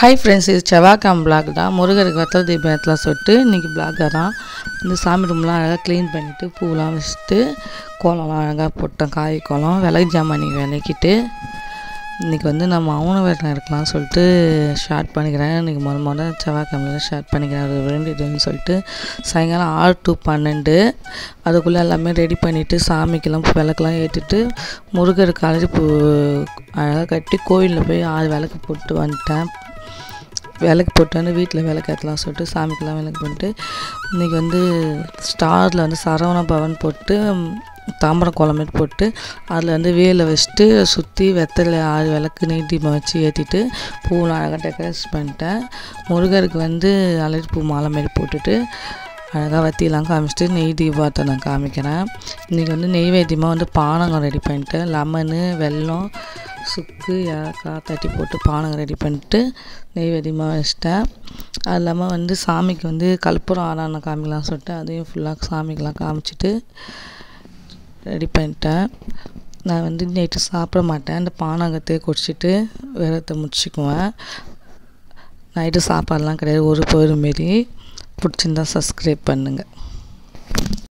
hi friends இது செவ்வாய்க்காம் black தான் முருகருக்கு வத்தல் தீபத்தில் சொல்லிட்டு இன்றைக்கி பிளாகை தான் இந்த சாமி ரூம்லாம் அழகாக க்ளீன் பண்ணிவிட்டு பூவெலாம் வச்சுட்டு கோலம்லாம் அழகாக போட்டேன் காய் கோலம் விளக்கு ஜாமான் விளக்கிட்டு இன்றைக்கி வந்து நம்ம மௌன விரதம் இருக்கலாம்னு சொல்லிட்டு ஷார்ட் பண்ணிக்கிறேன் இன்றைக்கி முத முத செவ்வாய்க்கிழமையில ஷார்ட் பண்ணிக்கிறேன் அது வேண்டியதுன்னு சொல்லிட்டு சாயங்காலம் ஆறு டு பன்னெண்டு அதுக்குள்ளே எல்லாமே ரெடி பண்ணிவிட்டு சாமிக்கெல்லாம் விளக்கெல்லாம் ஏற்றிட்டு முருகருக்கு அலரி பூ அழகாக கட்டி கோயிலில் போய் ஆறு விளக்கு போட்டு வந்துட்டேன் விளக்கு போட்டு வந்து வீட்டில் விளக்கு ஏற்றலாம் சொல்லிட்டு சாமிக்கெல்லாம் விளக்கு பண்ணிட்டு இன்றைக்கி வந்து ஸ்டாரில் வந்து சரவண பவன் போட்டு தாம்பரம் குழம்பு போட்டு அதில் வந்து வேலை வச்சுட்டு சுற்றி வெத்தலை ஆறு விளக்கு நெய் தீபம் வச்சு ஏற்றிட்டு பூவெலாம் அழகாக டெக்கரேட் பண்ணிட்டேன் முருகருக்கு வந்து அலரி பூ மாலை மாரி போட்டுட்டு அழகாக வத்தியெல்லாம் காமிச்சிட்டு நெய் தீபத்தை நான் காமிக்கிறேன் இன்றைக்கி வந்து நெய்வேத்தியமாக வந்து பானகம் ரெடி பண்ணிட்டேன் லெமனு வெல்லம் சுக்கு ஏலக்காய் தட்டி போட்டு பானகம் ரெடி பண்ணிட்டு நெய்வேத்தியமாக வச்சிட்டேன் அது இல்லாமல் வந்து சாமிக்கு வந்து கற்பூரம் ஆராதனை காமிக்கலாம் சொல்லிட்டு அதையும் ஃபுல்லாக சாமிக்கெலாம் காமிச்சிட்டு ரெடி பண்ணிட்டேன் நான் வந்து நைட்டு சாப்பிட மாட்டேன் இந்த பானகத்தையே குடிச்சிட்டு விரதத்தை முடிச்சுக்குவேன் நைட்டு சாப்பாடெலாம் கிடையாது ஒரு பொருள் மாரி பிடிச்சிருந்தா சப்ஸ்கிரைப் பண்ணுங்கள்